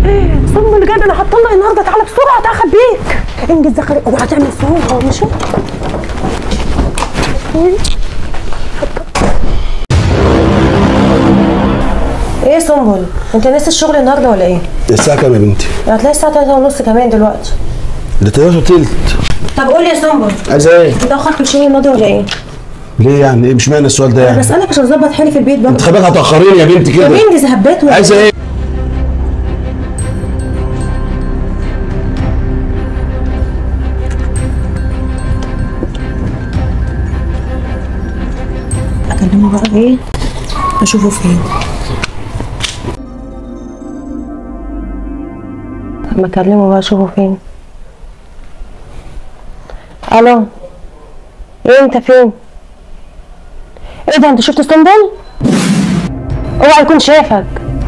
سم بجد انا هطلق النهارده تعالى بسرعه تعالى خبيك انجز يا خالد اوعى تعمل صوت هو ماشي ايه يا سنبل انت ناسي الشغل النهارده ولا ايه؟ الساعة كام يا بنتي؟ هتلاقي الساعه 3 ونص كمان دلوقتي ده 3 تلت طب قول لي يا سنبل عايزة ايه؟ متاخر في الشغل النهارده ولا ايه؟ ليه يعني ايه مش معنى السؤال ده يعني؟ بسالك عشان اظبط حالي في البيت انت برضه خلي بالك هتأخريني يا بنتي طب كده انجز هبات ولا عايزة ايه؟ اكلمه بقى ايه اشوفه فين اما اكلمه بقى اشوفه فين الو ايه انت فين ايه ده انت شفت اسطنبول اوعى يكون شافك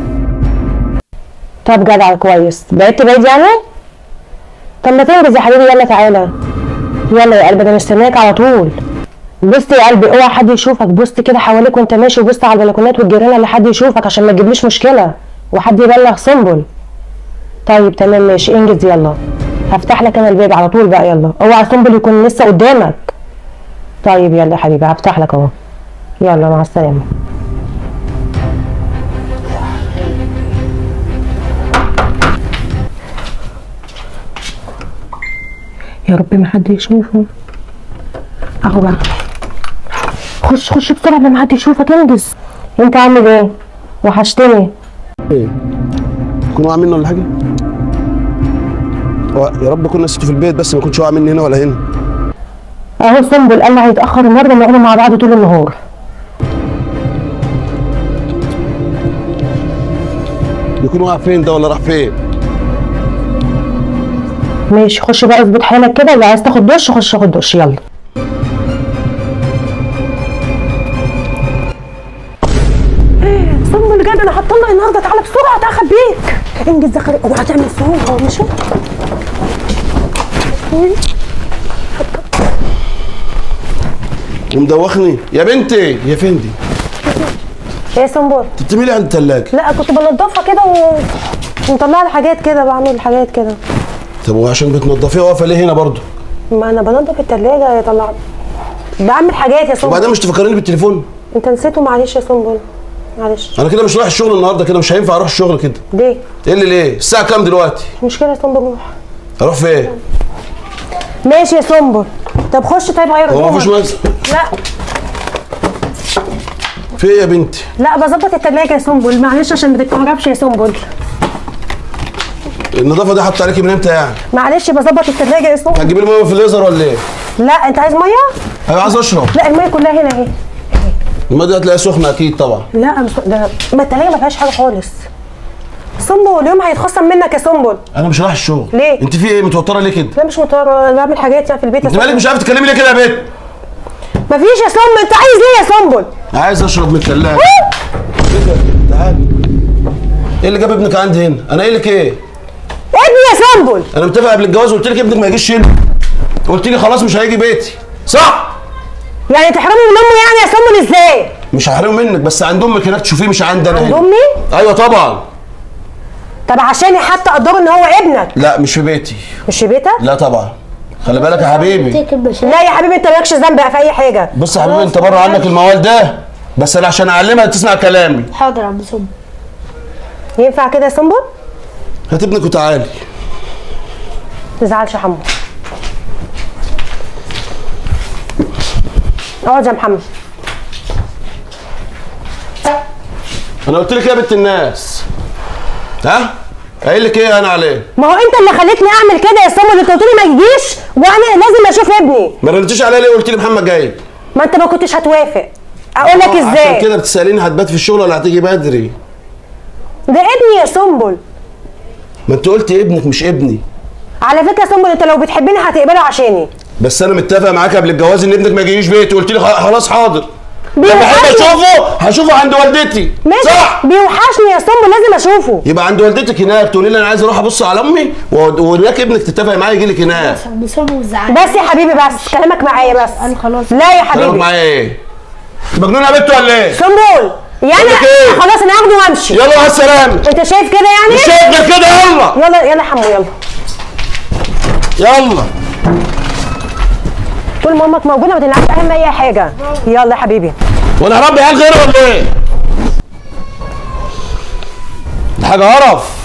طب جدع كويس بعدت بعيد يعني طب ما تنجز يا حبيبي يلا تعالى يلا يا قلبي انا مستناك على طول بص يا قلبي اوعى حد يشوفك بص كده حواليك وانت ماشي وبص على البلكونات والجيران اللي حد يشوفك عشان ما تجيبليش مشكله وحد يبلغ سنبل طيب تمام ماشي انجز يلا هفتح لك انا الباب على طول بقى يلا اوعى سنبل يكون لسه قدامك طيب يلا يا حبيبي هفتح لك اهو يلا مع السلامه يا رب ما حد يشوفه اهو بقى خش خش بسرعه قبل ما حد يشوفك انجز انت عامل ايه وحشتني ايه؟ يكون واقع مني ولا حاجة؟ هو يا رب كنا نسيته في البيت بس ما كنتش واقع مني هنا ولا هنا اهو سنبل قال لي هيتاخر النهارده نقعد مع بعض طول النهار يكون واقع فين ده ولا راح فين؟ ماشي خش بقى اظبط حالك كده لو عايز تاخد دش خش خد دش يلا سنبل بجد انا هطلق النهارده تعالى بسرعه تعالى خبيك انجز يا خالد اوعى تعمل صوت هو ماشي ومدوخني يا بنتي يا فين دي؟ ايه يا سنبل انت بتعملي عند التلاجة لا كنت بنضفها كده و... ومطلعه الحاجات كده بعمل حاجات كده طب وعشان بتنضفيها واقفة ليه هنا برضه؟ ما انا بنضف التلاجة يا طلعت بعمل حاجات يا سنبل وبعدين مش تفكريني بالتليفون؟ انت نسيته معلش يا سنبل معلش انا كده مش رايح الشغل النهارده كده مش هينفع اروح الشغل كده ليه ايه اللي ليه؟ الساعة كام دلوقتي؟ مشكله يا سنبل روح اروح فين؟ ماشي يا سنبل طب خش طيب غير هو هدومك. مفيش مز... لا في ايه يا بنتي؟ لا بظبط التلاجة يا سنبل معلش عشان ما تتكهربش يا سنبل النظافة دي حط عليكي من امتى يعني؟ معلش بظبط التلاجة يا سنبل هتجيبي لي ميه في الليزر ولا ايه؟ لا انت عايز ميه انا عايز اشرب لا الميه كلها هنا اهي الميه دي هتلاقيها سخنه اكيد طبعا لا مش ده ما التلاجة ما فيهاش حاجه خالص سنبل اليوم هيتخصم منك يا سنبل انا مش رايح الشغل ليه؟ انت في ايه متوتره ليه كده؟ لا مش مضطر انا بعمل حاجات يعني في البيت يا انت مالك سنبل مش عارف تتكلمي ليه كده يا بنت؟ مفيش يا سنبل انت عايز ليه يا سنبل عايز اشرب من الثلاجه تعالى ايه اللي جاب ابنك عندي هنا؟ انا قايل لك ايه؟ ابني يا سنبل انا متفق قبل الجواز وقلت لك ابنك ما يجيش هنا قلت لي خلاص مش هيجي بيتي صح؟ يعني تحرمه من امه يعني يا سنبل ازاي مش هحرمه منك بس عند امك هناك تشوفيه مش عندي انا عند هنا امي ايوه طبعا طب عشان حتى اقدروا ان هو ابنك لا مش في بيتي مش في بيتك لا طبعا خلي بالك يا حبيبي لا يا حبيبي انت مالكش ذنب في اي حاجه بص يا حبيبي انت بره عنك الموال ده بس انا عشان اعلمها تسمع كلامي حاضر يا عم صب ينفع كده يا سنبل هات ابنك وتعالي ما تزعلش يا حمو اقعد يا محمد انا قلت لك ايه يا بنت الناس ها قايل لك ايه انا عليه ما هو انت اللي خليتني اعمل كده يا سنبل انت قلت لي ما يجيش وانا لازم اشوف ابني ما ردتيش عليا ليه قلت لي محمد جاي ما انت ما كنتش هتوافق اقول لك عشان ازاي كده بتساليني هتبات في الشغل ولا هتيجي بدري ده ابني يا سنبل ما انت قلت ابنك مش ابني على فكره يا سنبل انت لو بتحبني هتقبله عشاني بس انا متفق معاك قبل الجواز ان ابنك ما يجيش بيتي قلت لي خ- خلاص حاضر لما احب بيوحشني اشوفه هشوفه عند والدتي ماشي صح بيوحشني يا سنبل لازم اشوفه يبقى عند والدتك هناك تقولي لي انا عايز اروح ابص على امي و- وهناك ابنك تتفق معايا يجي لك هناك عم صب وزعل بس يا حبيبي بس كلامك معايا بس انا خلاص لا يا كلامك حبيبي معايا ايه؟ انت مجنونه يا بنت ولا ايه؟ سنبل يعني لك إيه؟ خلاص انا هاخده وامشي يلا مع السلامه انت شايف كده يعني مش شايف غير كده يلا يلا يلا يا حمو يلا يلا طول ما امك موجوده ما تنعمش اهم اي حاجه يلا يا حبيبي وانا هربي عيال غيره ولا ايه؟ ده حاجه قرف